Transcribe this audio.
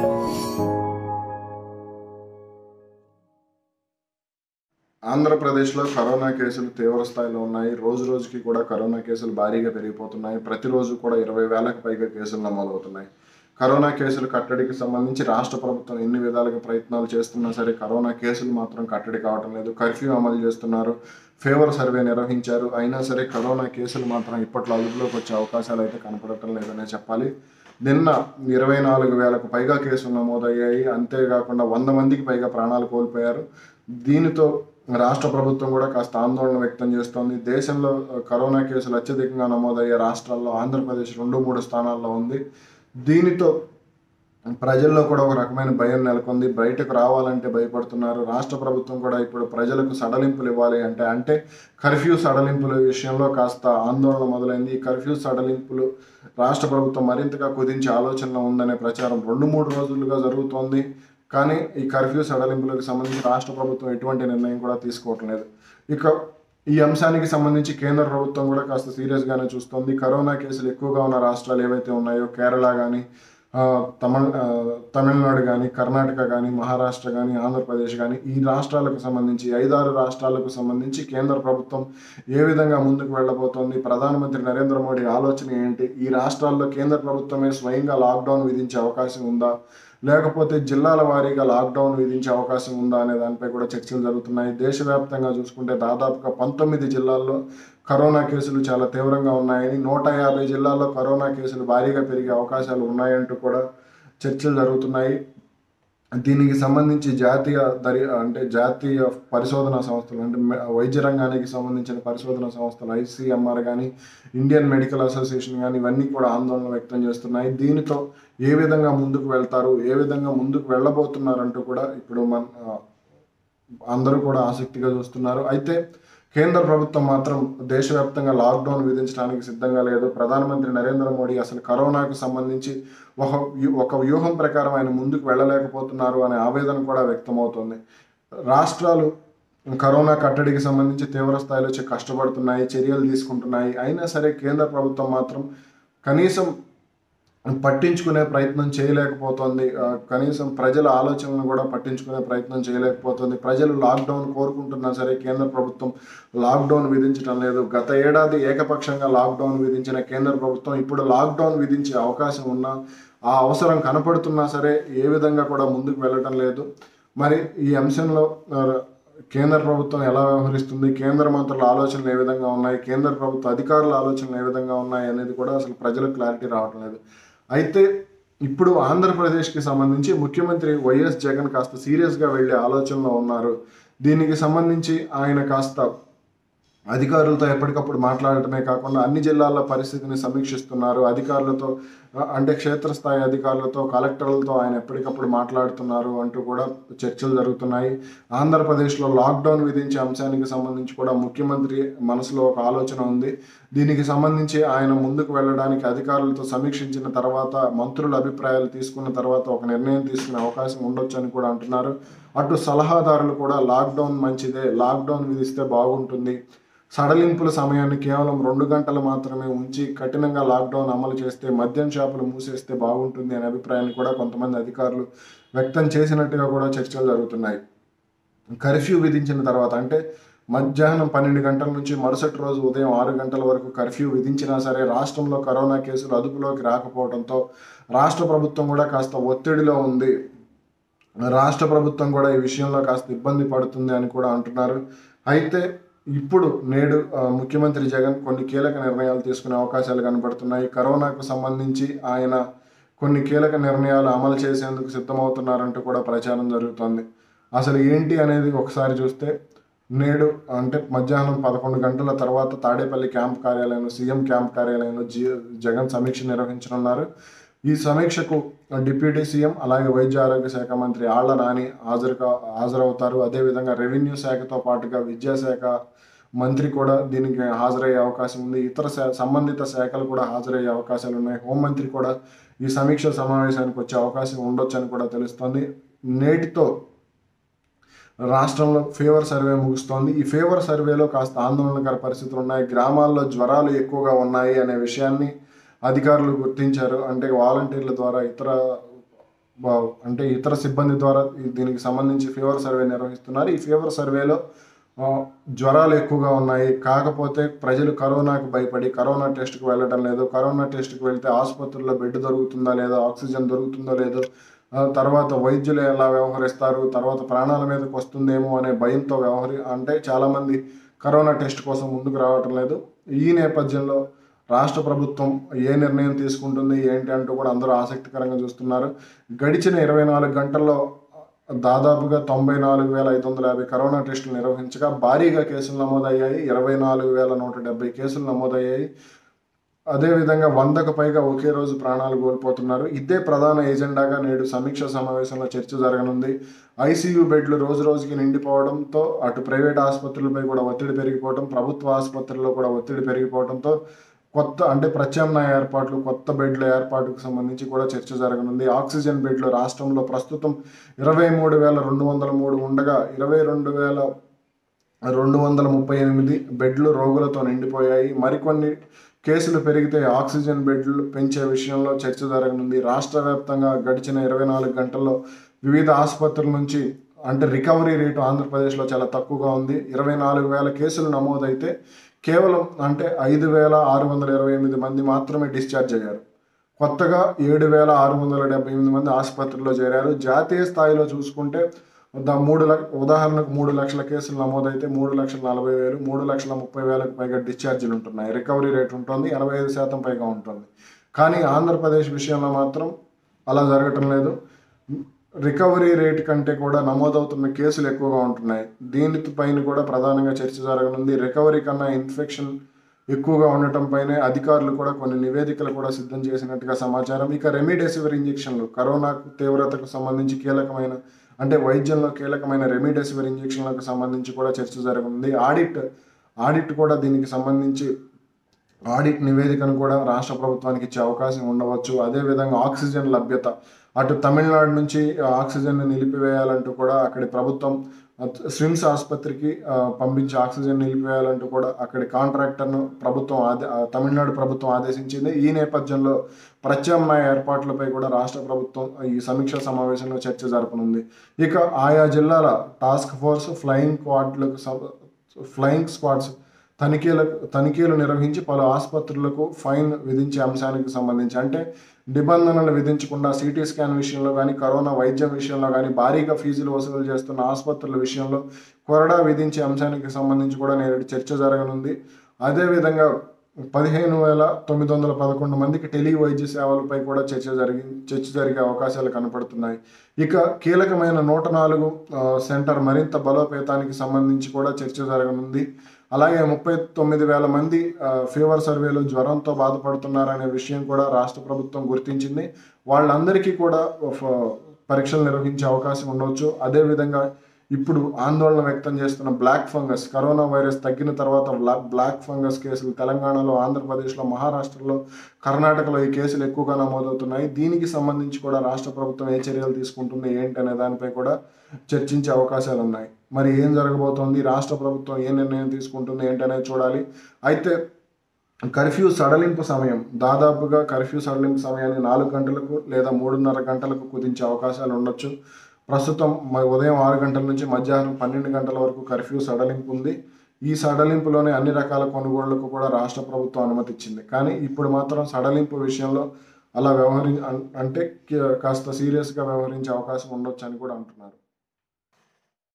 ఆంధ్రప్రదేశ్లో కరోనా కేసులు తీవ్ర స్థాయిలో ఉన్నాయి రోజు రోజుకి కూడా కరోనా కేసులు భారీగా పెరిగిపోతున్నాయి ప్రతిరోజు కూడా ఇరవై వేలకు పైగా కేసులు నమోదవుతున్నాయి కరోనా కేసులు కట్టడికి సంబంధించి రాష్ట్ర ప్రభుత్వం ఎన్ని విధాలుగా ప్రయత్నాలు చేస్తున్నా సరే కరోనా కేసులు మాత్రం కట్టడి కావటం లేదు కర్ఫ్యూ అమలు చేస్తున్నారు ఫేవర్ సర్వే నిర్వహించారు అయినా సరే కరోనా కేసులు మాత్రం ఇప్పట్లో అదుపులోకి వచ్చే అవకాశాలు అయితే కనపడటం లేదనే చెప్పాలి నిన్న ఇరవై నాలుగు వేలకు పైగా కేసులు నమోదయ్యాయి అంతేకాకుండా వంద మందికి పైగా ప్రాణాలు కోల్పోయారు దీనితో రాష్ట్ర ప్రభుత్వం కూడా కాస్త ఆందోళన వ్యక్తం చేస్తోంది దేశంలో ఆ, కరోనా కేసులు అత్యధికంగా నమోదయ్యే రాష్ట్రాల్లో ఆంధ్రప్రదేశ్ రెండు మూడు స్థానాల్లో ఉంది దీనితో ప్రజల్లో కూడా ఒక రకమైన భయం నెలకొంది బయటకు రావాలంటే భయపడుతున్నారు రాష్ట్ర ప్రభుత్వం కూడా ఇప్పుడు ప్రజలకు సడలింపులు ఇవ్వాలి అంటే అంటే కర్ఫ్యూ సడలింపుల విషయంలో కాస్త ఆందోళన మొదలైంది ఈ కర్ఫ్యూ సడలింపులు రాష్ట్ర ప్రభుత్వం మరింతగా కుదించే ఆలోచనలో ఉందనే ప్రచారం రెండు మూడు రోజులుగా జరుగుతోంది కానీ ఈ కర్ఫ్యూ సడలింపులకు సంబంధించి రాష్ట్ర ప్రభుత్వం ఎటువంటి నిర్ణయం కూడా తీసుకోవటం లేదు ఇక ఈ అంశానికి సంబంధించి కేంద్ర ప్రభుత్వం కూడా కాస్త సీరియస్గానే చూస్తోంది కరోనా కేసులు ఎక్కువగా ఉన్న రాష్ట్రాలు ఏవైతే ఉన్నాయో కేరళ కానీ తమిళ ఆ, తమిళనాడు కానీ కర్ణాటక కానీ మహారాష్ట్ర కానీ ఆంధ్రప్రదేశ్ కానీ ఈ రాష్ట్రాలకు సంబంధించి ఐదారు రాష్ట్రాలకు సంబంధించి కేంద్ర ప్రభుత్వం ఏ విధంగా ముందుకు వెళ్ళబోతోంది ప్రధానమంత్రి నరేంద్ర మోడీ ఆలోచన ఏంటి ఈ రాష్ట్రాల్లో కేంద్ర ప్రభుత్వమే స్వయంగా లాక్డౌన్ విధించే అవకాశం ఉందా లేకపోతే జిల్లాల వారీగా లాక్డౌన్ విధించే అవకాశం ఉందా అనే దానిపై కూడా చర్చలు జరుగుతున్నాయి దేశవ్యాప్తంగా చూసుకుంటే దాదాపుగా పంతొమ్మిది జిల్లాల్లో కరోనా కేసులు చాలా తీవ్రంగా ఉన్నాయని నూట యాభై జిల్లాల్లో కరోనా కేసులు భారీగా పెరిగే అవకాశాలు ఉన్నాయంటూ కూడా చర్చలు జరుగుతున్నాయి దీనికి సంబంధించి జాతీయ దరి అంటే జాతీయ పరిశోధన సంస్థలు అంటే మె- వైద్య రంగానికి సంబంధించిన పరిశోధన సంస్థలు ఐసీఎంఆర్ కానీ ఇండియన్ మెడికల్ అసోసియేషన్ కానీ ఇవన్నీ కూడా ఆందోళన వ్యక్తం చేస్తున్నాయి దీనితో ఏ విధంగా ముందుకు వెళ్తారు ఏ విధంగా ముందుకు వెళ్ళబోతున్నారంటూ కూడా ఇప్పుడు మన ఆ, అందరూ కూడా ఆసక్తిగా చూస్తున్నారు అయితే కేంద్ర ప్రభుత్వం మాత్రం దేశవ్యాప్తంగా లాక్డౌన్ విధించడానికి సిద్ధంగా లేదు ప్రధానమంత్రి నరేంద్ర మోడీ అసలు కరోనాకు సంబంధించి ఒక వ్యూ- ఒక వ్యూహం ప్రకారం ఆయన ముందుకు వెళ్ళలేకపోతున్నారు అనే ఆవేదన కూడా వ్యక్తమవుతోంది రాష్ట్రాలు కరోనా కట్టడికి సంబంధించి తీవ్ర స్థాయిలో చే- కష్టపడుతున్నాయి చర్యలు తీసుకుంటున్నాయి అయినా సరే కేంద్ర ప్రభుత్వం మాత్రం కనీసం పట్టించుకునే ప్రయత్నం చేయలేకపోతుంది ఆ, కనీసం ప్రజల ఆలోచనలను కూడా పట్టించుకునే ప్రయత్నం చేయలేకపోతుంది ప్రజలు లాక్డౌన్ కోరుకుంటున్నా సరే కేంద్ర ప్రభుత్వం లాక్డౌన్ విధించడం లేదు గత ఏడాది ఏకపక్షంగా లాక్డౌన్ విధించిన కేంద్ర ప్రభుత్వం ఇప్పుడు లాక్డౌన్ విధించే అవకాశం ఉన్నా ఆ అవసరం కనపడుతున్నా సరే ఏ విధంగా కూడా ముందుకు వెళ్ళటం లేదు మరి ఈ అంశంలో ఆ, కేంద్ర ప్రభుత్వం ఎలా వ్యవహరిస్తుంది కేంద్ర మంత్రుల ఆలోచనలు ఏ విధంగా ఉన్నాయి కేంద్ర ప్రభుత్వ అధికారుల ఆలోచనలు ఏ విధంగా ఉన్నాయి అనేది కూడా అసలు ప్రజలకు క్లారిటీ రావటం లేదు అయితే ఇప్పుడు ఆంధ్రప్రదేశ్కి సంబంధించి ముఖ్యమంత్రి వైఎస్ జగన్ కాస్త సీరియస్గా వెళ్ళే ఆలోచనలో ఉన్నారు దీనికి సంబంధించి ఆయన కాస్త అధికారులతో ఎప్పటికప్పుడు మాట్లాడటమే కాకుండా అన్ని జిల్లాల పరిస్థితిని సమీక్షిస్తున్నారు అధికారులతో ఆ, అంటే క్షేత్రస్థాయి అధికారులతో కలెక్టర్లతో ఆయన ఎప్పటికప్పుడు మాట్లాడుతున్నారు అంటూ కూడా చర్చలు జరుగుతున్నాయి ఆంధ్రప్రదేశ్లో లాక్డౌన్ విధించే అంశానికి సంబంధించి కూడా ముఖ్యమంత్రి మనసులో ఒక ఆలోచన ఉంది దీనికి సంబంధించి ఆయన ముందుకు వెళ్ళడానికి అధికారులతో సమీక్షించిన తర్వాత మంత్రుల అభిప్రాయాలు తీసుకున్న తర్వాత ఒక నిర్ణయం తీసుకునే అవకాశం ఉండొచ్చు అని కూడా అంటున్నారు అటు సలహాదారులు కూడా లాక్డౌన్ మంచిదే లాక్డౌన్ విధిస్తే బాగుంటుంది సడలింపుల సమయాన్ని కేవలం రెండు గంటలు మాత్రమే ఉంచి కఠినంగా లాక్డౌన్ అమలు చేస్తే మద్యం షాపులు మూసేస్తే బాగుంటుంది అనే అభిప్రాయాన్ని కూడా కొంతమంది అధికారులు వ్యక్తం చేసినట్టుగా కూడా చర్చలు జరుగుతున్నాయి కర్ఫ్యూ విధించిన తర్వాత అంటే మధ్యాహ్నం పన్నెండు గంటల నుంచి మరుసటి రోజు ఉదయం ఆరు గంటల వరకు కర్ఫ్యూ విధించినా సరే రాష్ట్రంలో కరోనా కేసులు అదుపులోకి రాకపోవడంతో రాష్ట్ర ప్రభుత్వం కూడా కాస్త ఒత్తిడిలో ఉంది రాష్ట్ర ప్రభుత్వం కూడా ఈ విషయంలో కాస్త ఇబ్బంది పడుతుంది అని కూడా అంటున్నారు అయితే ఇప్పుడు నేడు ఆ, ముఖ్యమంత్రి జగన్ కొన్ని కీలక నిర్ణయాలు తీసుకునే అవకాశాలు కనబడుతున్నాయి కరోనాకు సంబంధించి ఆయన కొన్ని కీలక నిర్ణయాలు అమలు చేసేందుకు సిద్ధమవుతున్నారంటూ కూడా ప్రచారం జరుగుతోంది అసలు ఏంటి అనేది ఒకసారి చూస్తే నేడు అంటే మధ్యాహ్నం పదకొండు గంటల తర్వాత తాడేపల్లి క్యాంప్ కార్యాలయంలో సీఎం క్యాంప్ కార్యాలయంలో జి జగన్ సమీక్ష నిర్వహించనున్నారు ఈ సమీక్షకు డిప్యూటీ సీఎం అలాగే వైద్య ఆరోగ్య శాఖ మంత్రి ఆళ్ల నాని హాజరు కా- హాజరవుతారు అదేవిధంగా రెవెన్యూ శాఖతో పాటుగా విద్యాశాఖ మంత్రి కూడా దీనికి హాజరయ్యే అవకాశం ఉంది ఇతర శా- సంబంధిత శాఖలు కూడా హాజరయ్యే అవకాశాలు ఉన్నాయి హోంమంత్రి కూడా ఈ సమీక్ష సమావేశానికి వచ్చే అవకాశం ఉండొచ్చు అని కూడా తెలుస్తోంది నేటితో రాష్ట్రంలో ఫీవర్ సర్వే ముగుస్తోంది ఈ ఫీవర్ సర్వేలో కాస్త ఆందోళనకర పరిస్థితులు ఉన్నాయి గ్రామాల్లో జ్వరాలు ఎక్కువగా ఉన్నాయి అనే విషయాన్ని అధికారులు గుర్తించారు అంటే వాలంటీర్ల ద్వారా ఇతర బా- అంటే ఇతర సిబ్బంది ద్వారా ఈ- దీనికి సంబంధించి ఫీవర్ సర్వే నిర్వహిస్తున్నారు ఈ ఫీవర్ సర్వేలో ఆ, జ్వరాలు ఎక్కువగా ఉన్నాయి కాకపోతే ప్రజలు కరోనాకు భయపడి కరోనా టెస్ట్కి వెళ్ళడం లేదు కరోనా టెస్ట్కి వెళ్తే ఆసుపత్రుల్లో బెడ్ దొరుకుతుందా లేదా ఆక్సిజన్ దొరుకుతుందో లేదో ఆ, తర్వాత వైద్యులు ఎలా వ్యవహరిస్తారు తర్వాత ప్రాణాల మీదకి వస్తుందేమో అనే భయంతో వ్యవహరి అంటే చాలామంది కరోనా టెస్ట్ కోసం ముందుకు రావటం లేదు ఈ నేపథ్యంలో రాష్ట్ర ప్రభుత్వం ఏ నిర్ణయం తీసుకుంటుంది ఏంటి అంటూ కూడా అందరూ ఆసక్తికరంగా చూస్తున్నారు గడిచిన ఇరవై నాలుగు గంటల్లో దాదాపుగా తొంభై నాలుగు వేల ఐదు వందల యాభై కరోనా టెస్టులు నిర్వహించగా భారీగా కేసులు నమోదయ్యాయి ఇరవై నాలుగు వేల నూట డెబ్బై కేసులు నమోదయ్యాయి అదేవిధంగా వందకు పైగా ఒకే రోజు ప్రాణాలు కోల్పోతున్నారు ఇదే ప్రధాన ఎజెండాగా నేడు సమీక్ష సమావేశంలో చర్చ జరగనుంది ఐసీయూ బెడ్లు రోజు రోజుకి నిండిపోవడంతో అటు ప్రైవేట్ ఆసుపత్రులపై కూడా ఒత్తిడి పెరిగిపోవడం ప్రభుత్వ ఆసుపత్రుల్లో కూడా ఒత్తిడి పెరిగిపోవడంతో కొత్త అంటే ప్రత్యామ్నాయ ఏర్పాట్లు కొత్త బెడ్ల ఏర్పాటుకు సంబంధించి కూడా చర్చ జరగనుంది ఆక్సిజన్ బెడ్లు రాష్ట్రంలో ప్రస్తుతం ఇరవై మూడు వేల రెండు వందల మూడు ఉండగా ఇరవై రెండు వేల రెండు వందల ముప్పై ఎనిమిది బెడ్లు రోగులతో నిండిపోయాయి మరికొన్ని కేసులు పెరిగితే ఆక్సిజన్ బెడ్లు పెంచే విషయంలో చర్చ జరగనుంది రాష్ట్ర వ్యాప్తంగా గడిచిన ఇరవై నాలుగు గంటల్లో వివిధ ఆసుపత్రుల నుంచి అంటే రికవరీ రేటు ఆంధ్రప్రదేశ్లో చాలా తక్కువగా ఉంది ఇరవై నాలుగు వేల కేసులు నమోదైతే కేవలం అంటే ఐదు వేల ఆరు వందల ఇరవై ఎనిమిది మంది మాత్రమే డిశ్చార్జ్ అయ్యారు కొత్తగా ఏడు వేల ఆరు వందల డెబ్బై ఎనిమిది మంది ఆసుపత్రిలో చేరారు జాతీయ స్థాయిలో చూసుకుంటే ద మూడు లక్ష ఉదాహరణకు మూడు లక్షల కేసులు నమోదైతే మూడు లక్షల నలభై వేలు మూడు లక్షల ముప్పై వేలకు పైగా డిశ్చార్జీలు ఉంటున్నాయి రికవరీ రేట్ ఉంటుంది ఎనభై ఐదు శాతం పైగా ఉంటుంది కానీ ఆంధ్రప్రదేశ్ విషయంలో మాత్రం అలా జరగటం లేదు రికవరీ రేట్ కంటే కూడా నమోదవుతున్న కేసులు ఎక్కువగా ఉంటున్నాయి దీనిపైన కూడా ప్రధానంగా చర్చ జరగనుంది రికవరీ కన్నా ఇన్ఫెక్షన్ ఎక్కువగా ఉండటం పైనే అధికారులు కూడా కొన్ని నివేదికలు కూడా సిద్ధం చేసినట్టుగా సమాచారం ఇక రెమిడెసివిర్ ఇంజెక్షన్లు కరోనా తీవ్రతకు సంబంధించి కీలకమైన అంటే వైద్యంలో కీలకమైన రెమిడెసివిర్ ఇంజెక్షన్లకు సంబంధించి కూడా చర్చ జరగనుంది ఆడిట్ ఆడిట్ కూడా దీనికి సంబంధించి ఆడిట్ నివేదికను కూడా రాష్ట్ర ప్రభుత్వానికి ఇచ్చే అవకాశం ఉండవచ్చు అదేవిధంగా ఆక్సిజన్ లభ్యత అటు తమిళనాడు నుంచి ఆక్సిజన్ నిలిపివేయాలంటూ కూడా అక్కడి ప్రభుత్వం స్విమ్స్ ఆసుపత్రికి ఆ, పంపించి ఆక్సిజన్ నిలిపివేయాలంటూ కూడా అక్కడి కాంట్రాక్టర్ను ప్రభుత్వం ఆదే ఆ, తమిళనాడు ప్రభుత్వం ఆదేశించింది ఈ నేపథ్యంలో ప్రత్యామ్నాయ ఏర్పాట్లపై కూడా రాష్ట్ర ప్రభుత్వం ఈ సమీక్షా సమావేశంలో చర్చ జరపనుంది ఇక ఆయా జిల్లాల టాస్క్ ఫోర్స్ ఫ్లయింగ్ క్వాడ్లకు సం- ఫ్లయింగ్ స్క్వాడ్స్ తనిఖీలకు తనిఖీలు నిర్వహించి పలు ఆసుపత్రులకు ఫైన్ విధించే అంశానికి సంబంధించి అంటే నిబంధనలు విధించకుండా సిటీ స్కాన్ విషయంలో కానీ కరోనా వైద్యం విషయంలో కానీ భారీగా ఫీజులు వసూలు చేస్తున్న ఆసుపత్రుల విషయంలో కొరడా విధించే అంశానికి సంబంధించి కూడా నేడు చర్చ జరగనుంది అదేవిధంగా పదిహేను వేల తొమ్మిది వందల పదకొండు మందికి టెలి వైద్య సేవలపై కూడా చర్చ జరిగి చర్చ జరిగే అవకాశాలు కనపడుతున్నాయి ఇక కీలకమైన నూట నాలుగు ఆ, సెంటర్ మరింత బలోపేతానికి సంబంధించి కూడా చర్చ జరగనుంది అలాగే ముప్పై తొమ్మిది వేల మంది ఆ, ఫీవర్ సర్వేలో జ్వరంతో బాధపడుతున్నారనే విషయం కూడా రాష్ట్ర ప్రభుత్వం గుర్తించింది వాళ్ళందరికీ కూడా ఫ- పరీక్షలు నిర్వహించే అవకాశం ఉండవచ్చు అదేవిధంగా ఇప్పుడు ఆందోళన వ్యక్తం చేస్తున్న బ్లాక్ ఫంగస్ కరోనా వైరస్ తగ్గిన తర్వాత బ్లాక్ బ్లాక్ ఫంగస్ కేసులు తెలంగాణలో ఆంధ్రప్రదేశ్లో మహారాష్ట్రలో కర్ణాటకలో ఈ కేసులు ఎక్కువగా నమోదవుతున్నాయి దీనికి సంబంధించి కూడా రాష్ట్ర ప్రభుత్వం ఏ చర్యలు తీసుకుంటుంది ఏంటి అనే దానిపై కూడా చర్చించే అవకాశాలు ఉన్నాయి మరి ఏం జరగబోతోంది రాష్ట్ర ప్రభుత్వం ఏ నిర్ణయం తీసుకుంటుంది ఏంటనేది చూడాలి అయితే కర్ఫ్యూ సడలింపు సమయం దాదాపుగా కర్ఫ్యూ సడలింపు సమయాన్ని నాలుగు గంటలకు లేదా మూడున్నర గంటలకు కుదించే అవకాశాలు ఉండొచ్చు ప్రస్తుతం మ- ఉదయం ఆరు గంటల నుంచి మధ్యాహ్నం పన్నెండు గంటల వరకు కర్ఫ్యూ సడలింపు ఉంది ఈ సడలింపులోనే అన్ని రకాల కొనుగోళ్లకు కూడా రాష్ట్ర ప్రభుత్వం అనుమతి ఇచ్చింది కానీ ఇప్పుడు మాత్రం సడలింపు విషయంలో అలా వ్యవహరి అన్- అంటే కి- కాస్త సీరియస్గా వ్యవహరించే అవకాశం ఉండొచ్చు అని కూడా అంటున్నారు